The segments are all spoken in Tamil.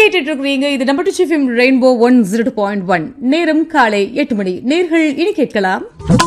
கேட்டுட்டு இருக்கிறீங்க இது number two FM rainbow one zero point one நேரம் காலை எட்டு மணி நேர்கள் இனி கேட்கலாம்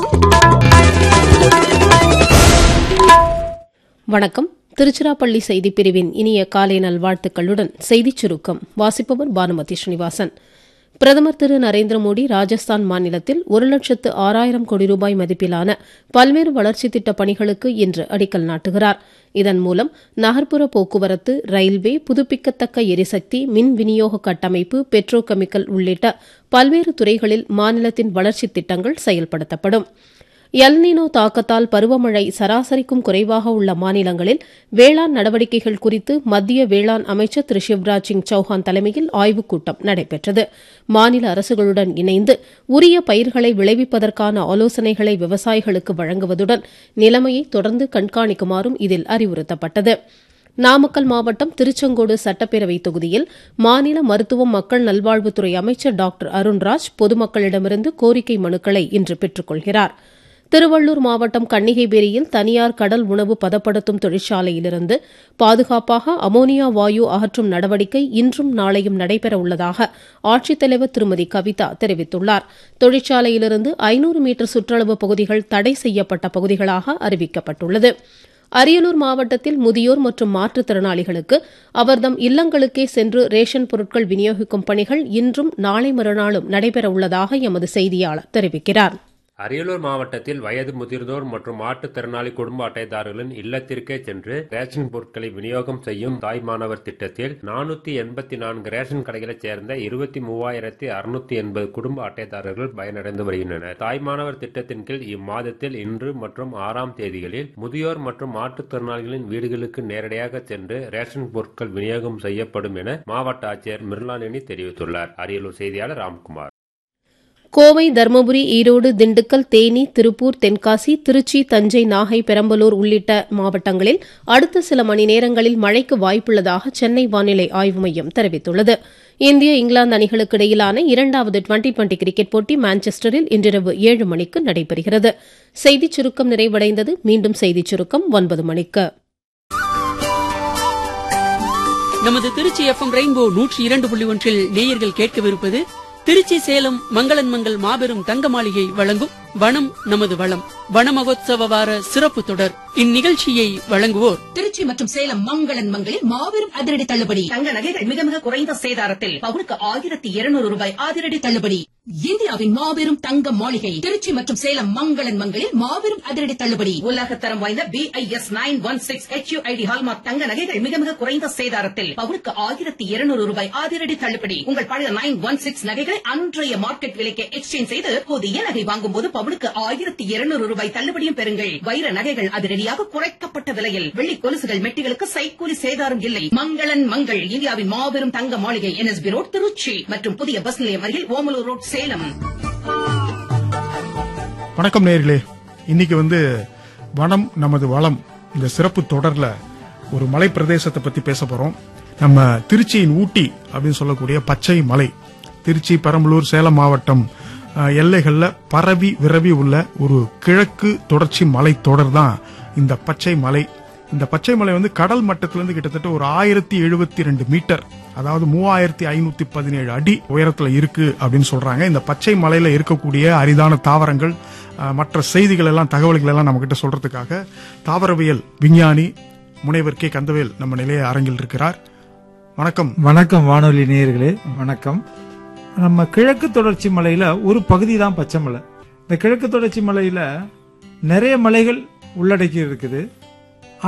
வணக்கம் திருச்சிராப்பள்ளி செய்திப் பிரிவின் இனிய காலை நல்வாழ்த்துக்களுடன் செய்திச் சுருக்கம் வாசிப்பவர் பானுமதி ஸ்ரீனிவாசன் பிரதமர் திரு நரேந்திர மோடி ராஜஸ்தான் மாநிலத்தில் ஒரு லட்சத்து ஆறாயிரம் கோடி ரூபாய் மதிப்பிலான பல்வேறு வளர்ச்சித் திட்டப் பணிகளுக்கு இன்று அடிக்கல் நாட்டுகிறார் இதன் மூலம் நகர்ப்புற போக்குவரத்து ரயில்வே புதுப்பிக்கத்தக்க எரிசக்தி மின் விநியோக கட்டமைப்பு பெட்ரோ கெமிக்கல் உள்ளிட்ட பல்வேறு துறைகளில் மாநிலத்தின் வளர்ச்சித் திட்டங்கள் செயல்படுத்தப்படும் எல்னினோ தாக்கத்தால் பருவமழை சராசரிக்கும் குறைவாக உள்ள மாநிலங்களில் வேளாண் நடவடிக்கைகள் குறித்து மத்திய வேளாண் அமைச்சர் திரு சிவராஜ் சிங் சௌஹான் தலைமையில் ஆய்வுக் கூட்டம் நடைபெற்றது மாநில அரசுகளுடன் இணைந்து உரிய பயிர்களை விளைவிப்பதற்கான ஆலோசனைகளை விவசாயிகளுக்கு வழங்குவதுடன் நிலைமையை தொடர்ந்து கண்காணிக்குமாறும் இதில் அறிவுறுத்தப்பட்டது நாமக்கல் மாவட்டம் திருச்செங்கோடு சட்டப்பேரவை தொகுதியில் மாநில மருத்துவம் மக்கள் நல்வாழ்வுத்துறை அமைச்சர் டாக்டர் அருண்ராஜ் பொதுமக்களிடமிருந்து கோரிக்கை மனுக்களை இன்று பெற்றுக் கொள்கிறார் திருவள்ளூர் மாவட்டம் கன்னிகைபேரியில் தனியார் கடல் உணவு பதப்படுத்தும் தொழிற்சாலையிலிருந்து பாதுகாப்பாக அமோனியா வாயு அகற்றும் நடவடிக்கை இன்றும் நாளையும் நடைபெற உள்ளதாக ஆட்சித்தலைவர் திருமதி கவிதா தெரிவித்துள்ளார் தொழிற்சாலையிலிருந்து ஐநூறு மீட்டர் சுற்றளவு பகுதிகள் தடை செய்யப்பட்ட பகுதிகளாக அறிவிக்கப்பட்டுள்ளது அரியலூர் மாவட்டத்தில் முதியோர் மற்றும் மாற்றுத்திறனாளிகளுக்கு அவர்தம் இல்லங்களுக்கே சென்று ரேஷன் பொருட்கள் விநியோகிக்கும் பணிகள் இன்றும் நாளை மறுநாளும் நடைபெற உள்ளதாக எமது செய்தியாளர் தெரிவிக்கிறார் அரியலூர் மாவட்டத்தில் வயது முதிர்ந்தோர் மற்றும் மாற்றுத்திறனாளி குடும்ப அட்டைதாரர்களின் இல்லத்திற்கே சென்று ரேஷன் பொருட்களை விநியோகம் செய்யும் தாய் மாணவர் திட்டத்தில் நானூத்தி எண்பத்தி நான்கு ரேஷன் கடைகளைச் சேர்ந்த இருபத்தி மூவாயிரத்தி அறுநூத்தி எண்பது குடும்ப அட்டைதாரர்கள் பயனடைந்து வருகின்றனர் தாய் மாணவர் திட்டத்தின் கீழ் இம்மாதத்தில் இன்று மற்றும் ஆறாம் தேதிகளில் முதியோர் மற்றும் மாற்றுத்திறனாளிகளின் வீடுகளுக்கு நேரடியாக சென்று ரேஷன் பொருட்கள் விநியோகம் செய்யப்படும் என மாவட்ட ஆட்சியர் மிர்லானி தெரிவித்துள்ளார் அரியலூர் செய்தியாளர் ராம்குமார் கோவை தருமபுரி ஈரோடு திண்டுக்கல் தேனி திருப்பூர் தென்காசி திருச்சி தஞ்சை நாகை பெரம்பலூர் உள்ளிட்ட மாவட்டங்களில் அடுத்த சில மணி நேரங்களில் மழைக்கு வாய்ப்புள்ளதாக சென்னை வானிலை ஆய்வு மையம் தெரிவித்துள்ளது இந்திய இங்கிலாந்து அணிகளுக்கு இடையிலான இரண்டாவது டுவெண்டி டுவெண்டி கிரிக்கெட் போட்டி மான்செஸ்டரில் இன்றிரவு ஏழு மணிக்கு நடைபெறுகிறது செய்திச் சுருக்கம் நிறைவடைந்தது மீண்டும் செய்திச் சுருக்கம் ஒன்பது மணிக்கு நமது திருச்சி எஃப்எம் ரெயின்போ நூற்றி இரண்டு புள்ளி ஒன்றில் நேயர்கள் கேட்கவிருப்பது திருச்சி சேலம் மங்களன் மங்கள் மாபெரும் தங்க மாளிகை வழங்கும் வனம் நமது வளம் வன மகோத்சவ வார சிறப்பு தொடர் இந்நிகழ்ச்சியை வழங்குவோர் திருச்சி மற்றும் சேலம் மங்களன் மங்களில் மாபெரும் அதிரடி தள்ளுபடி தங்க நகைகள் மிக மிக குறைந்த சேதாரத்தில் பவுனுக்கு ஆயிரத்தி இருநூறு ரூபாய் அதிரடி தள்ளுபடி இந்தியாவின் மாபெரும் தங்க மாளிகை திருச்சி மற்றும் சேலம் மங்களன் மங்களில் மாபெரும் அதிரடி தள்ளுபடி உலகத்தரம் வாய்ந்த B I S nine one six H ID hallmark தங்க நகைகள் மிக மிக குறைந்த சேதாரத்தில் பவுனுக்கு ஆயிரத்தி இருநூறு ரூபாய் அதிரடி தள்ளுபடி உங்கள் பழைய நைன் ஒன் சிக்ஸ் நகைகளை அன்றைய மார்க்கெட் விலைக்கு எக்ஸ்சேஞ்ச் செய்து புதிய நகை வாங்கும் போது பவுனுக்கு ஆயிரத்தி இருநூறு ரூபாய் தள்ளுபடியும் பெறுங்கள் வைர நகைகள் அதிரடியாக குறைக்கப்பட்ட விலையில் வெள்ளி கொலுசுகள் மெட்டிகளுக்கு சைக்கூலி சேதாரம் இல்லை மங்களன் மங்கள் இந்தியாவின் மாபெரும் தங்க மாளிகை என்எஸ்பி ரோட் திருச்சி மற்றும் புதிய பஸ் நிலையம் அருகில் ஓமலூர் ரோட் சேலம் வணக்கம் நேயர்களே இன்னைக்கு வந்து வனம் நமது வளம் இந்த சிறப்பு தொடர்ல ஒரு மலை பிரதேசத்தை பத்தி பேச போறோம் நம்ம திருச்சியின் ஊட்டி அப்படின்னு சொல்லக்கூடிய பச்சை மலை திருச்சி பெரம்பலூர் சேலம் மாவட்டம் அஹ், எல்லைகள்ல பரவி விரவி உள்ள ஒரு கிழக்கு தொடர்ச்சி மலை தொடர் தான் இந்த பச்சை மலை இந்த பச்சை மலை வந்து கடல் மட்டத்திலிருந்து கிட்டத்தட்ட ஒரு ஆயிரத்தி எழுபத்தி ரெண்டு மீட்டர் அதாவது மூவாயிரத்தி ஐநூத்தி பதினேழு அடி உயரத்துல இருக்கு அப்படின்னு சொல்றாங்க இந்த பச்சை மலையில இருக்கக்கூடிய அரிதான தாவரங்கள் அஹ், மற்ற செய்திகள் எல்லாம் தகவல்கள் எல்லாம் நம்ம கிட்ட சொல்றதுக்காக தாவரவியல் விஞ்ஞானி முனைவர் கே கந்தவேல் நம்ம நிலைய அரங்கில் இருக்கிறார் வணக்கம் வணக்கம் வானொலி நேயர்களே வணக்கம் நம்ம கிழக்கு தொடர்ச்சி மலையில ஒரு பகுதி தான் பச்சை மலை இந்த கிழக்கு தொடர்ச்சி மலையில நிறைய மலைகள் உள்ளடக்கி இருக்குது